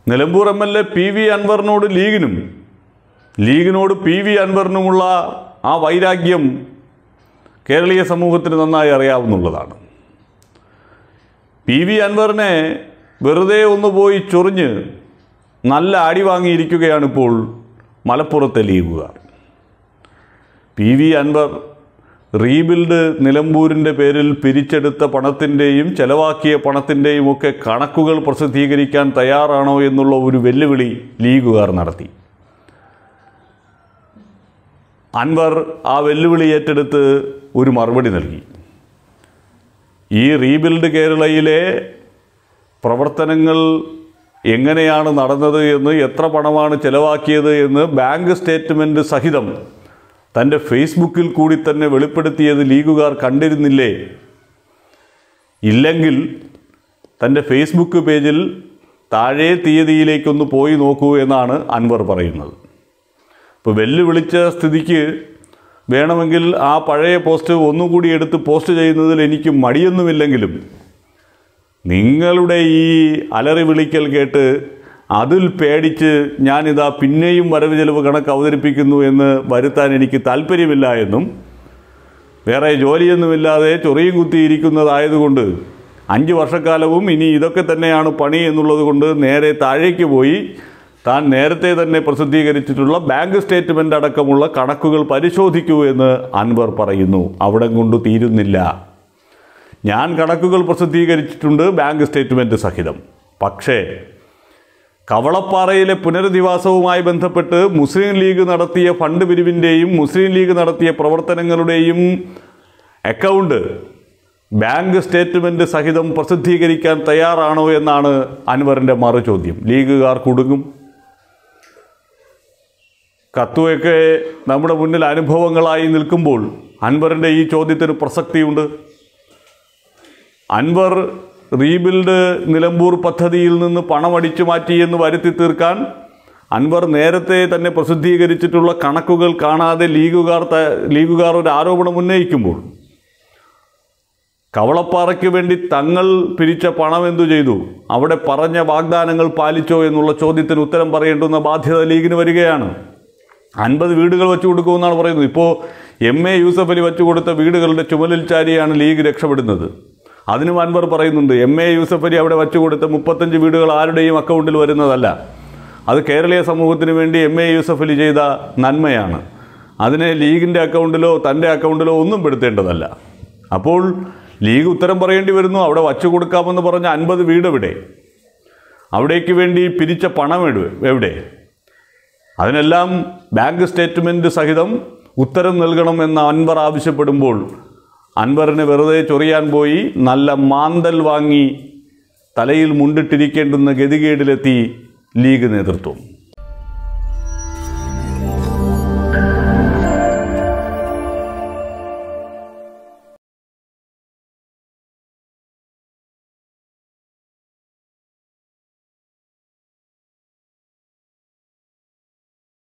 Nilambur M L A P V അൻവറിനോട് ലീഗിനും ലീഗിനോട് പി വി അൻവറിനുമുള്ള ആ വൈരാഗ്യം കേരളീയ സമൂഹത്തിന് നന്നായി അറിയാവുന്നുള്ളതാണ് പി വി അൻവറിനെ വെറുതെ ഒന്ന് പോയി ചൊറിഞ്ഞ് നല്ല അടി വാങ്ങിയിരിക്കുകയാണിപ്പോൾ മലപ്പുറത്തെ ലീഗുകാർ പി വി അൻവർ റീബിൽഡ് നിലമ്പൂരിൻ്റെ പേരിൽ പിരിച്ചെടുത്ത പണത്തിൻ്റെയും ചെലവാക്കിയ പണത്തിൻ്റെയും ഒക്കെ കണക്കുകൾ പ്രസിദ്ധീകരിക്കാൻ തയ്യാറാണോ എന്നുള്ള ഒരു വെല്ലുവിളി ലീഗുകാർ നടത്തി അൻവർ ആ വെല്ലുവിളി ഏറ്റെടുത്ത് ഒരു മറുപടി നൽകി ഈ റീബിൽഡ് കേരളയിലെ പ്രവർത്തനങ്ങൾ എങ്ങനെയാണ് നടന്നത് എന്ന് എത്ര പണമാണ് ചെലവാക്കിയത് എന്ന് ബാങ്ക് സ്റ്റേറ്റ്മെൻറ്റ് സഹിതം തൻ്റെ ഫേസ്ബുക്കിൽ കൂടി തന്നെ വെളിപ്പെടുത്തിയത് ലീഗുകാർ കണ്ടിരുന്നില്ലേ ഇല്ലെങ്കിൽ തൻ്റെ ഫേസ്ബുക്ക് പേജിൽ താഴെ തീയതിയിലേക്കൊന്ന് പോയി നോക്കൂ എന്നാണ് അൻവർ പറയുന്നത് ഇപ്പോൾ വെല്ലുവിളിച്ച സ്ഥിതിക്ക് വേണമെങ്കിൽ ആ പഴയ പോസ്റ്റ് ഒന്നുകൂടി എടുത്ത് പോസ്റ്റ് ചെയ്യുന്നതിൽ എനിക്ക് മടിയൊന്നുമില്ലെങ്കിലും നിങ്ങളുടെ ഈ അലറി വിളിക്കൽ കേട്ട് അതിൽ പേടിച്ച് ഞാനിതാ പിന്നെയും വരവ് ചെലവ് കണക്ക് അവതരിപ്പിക്കുന്നു എന്ന് വരുത്താൻ എനിക്ക് താല്പര്യമില്ല എന്നും വേറെ ജോലിയൊന്നുമില്ലാതെ ചൊറിയും കുത്തിയിരിക്കുന്നതായതുകൊണ്ട് അഞ്ച് വർഷക്കാലവും ഇനി ഇതൊക്കെ തന്നെയാണ് പണി എന്നുള്ളത് കൊണ്ട് നേരെ താഴേക്ക് പോയി താൻ നേരത്തെ തന്നെ പ്രസിദ്ധീകരിച്ചിട്ടുള്ള ബാങ്ക് സ്റ്റേറ്റ്മെൻ്റ് അടക്കമുള്ള കണക്കുകൾ പരിശോധിക്കൂ എന്ന് അൻവർ പറയുന്നു അവിടെ കൊണ്ട് തീരുന്നില്ല ഞാൻ കണക്കുകൾ പ്രസിദ്ധീകരിച്ചിട്ടുണ്ട് ബാങ്ക് സ്റ്റേറ്റ്മെൻറ്റ് സഹിതം പക്ഷേ കവളപ്പാറയിലെ പുനരധിവാസവുമായി ബന്ധപ്പെട്ട് മുസ്ലിം ലീഗ് നടത്തിയ ഫണ്ട് പിരിവിൻ്റെയും മുസ്ലിം ലീഗ് നടത്തിയ പ്രവർത്തനങ്ങളുടെയും അക്കൗണ്ട് ബാങ്ക് സ്റ്റേറ്റ്മെൻറ്റ് സഹിതം പ്രസിദ്ധീകരിക്കാൻ തയ്യാറാണോ എന്നാണ് അൻവറിൻ്റെ മറു ചോദ്യം ലീഗുകാർ കുടുങ്ങും കത്തുവൊക്കെ നമ്മുടെ മുന്നിൽ അനുഭവങ്ങളായി നിൽക്കുമ്പോൾ അൻവറിൻ്റെ ഈ ചോദ്യത്തിന് പ്രസക്തിയുണ്ട് അൻവർ റീബിൽഡ് നിലമ്പൂർ പദ്ധതിയിൽ നിന്ന് പണം അടിച്ചു മാറ്റിയെന്ന് വരുത്തി തീർക്കാൻ അൻവർ നേരത്തെ തന്നെ പ്രസിദ്ധീകരിച്ചിട്ടുള്ള കണക്കുകൾ കാണാതെ ലീഗുകാർ ത- ലീഗുകാർ ഒരു ആരോപണം ഉന്നയിക്കുമ്പോൾ കവളപ്പാറയ്ക്ക് വേണ്ടി തങ്ങൾ പിരിച്ച പണം എന്തു ചെയ്തു അവിടെ പറഞ്ഞ വാഗ്ദാനങ്ങൾ പാലിച്ചോ എന്നുള്ള ചോദ്യത്തിന് ഉത്തരം പറയേണ്ടുന്ന ബാധ്യത ലീഗിന് വരികയാണ് അൻപത് വീടുകൾ വെച്ചു കൊടുക്കുമെന്നാണ് പറയുന്നത് ഇപ്പോൾ എം എ യൂസഫ് അലി വെച്ചു കൊടുത്ത വീടുകളുടെ ചുമലിൽ ചാരിയാണ് ലീഗ് രക്ഷപ്പെടുന്നത് അതിനും അൻവർ പറയുന്നുണ്ട് എം എ യൂസഫ് അലി അവിടെ വെച്ചു കൊടുത്ത മുപ്പത്തഞ്ച് വീടുകൾ ആരുടെയും അക്കൗണ്ടിൽ വരുന്നതല്ല അത് കേരളീയ സമൂഹത്തിന് വേണ്ടി എം എ യൂസഫ് അലി ചെയ്ത നന്മയാണ് അതിനെ ലീഗിൻ്റെ അക്കൗണ്ടിലോ തൻ്റെ അക്കൗണ്ടിലോ ഒന്നും പെടുത്തേണ്ടതല്ല അപ്പോൾ ലീഗ് ഉത്തരം പറയേണ്ടി വരുന്നു അവിടെ വച്ചു കൊടുക്കാമെന്ന് പറഞ്ഞ അൻപത് വീട് എവിടെ അവിടേക്ക് വേണ്ടി പിരിച്ച പണം എവിടെ എവിടെ അതിനെല്ലാം ബാങ്ക് സ്റ്റേറ്റ്മെൻറ്റ് സഹിതം ഉത്തരം നൽകണമെന്ന് അൻവർ ആവശ്യപ്പെടുമ്പോൾ അൻവറിനെ വെറുതെ ചൊറിയാൻ പോയി നല്ല മാന്തൽ വാങ്ങി തലയിൽ മുണ്ടിട്ടിരിക്കേണ്ടുന്ന ഗതികേടിലെത്തി ലീഗ് നേതൃത്വം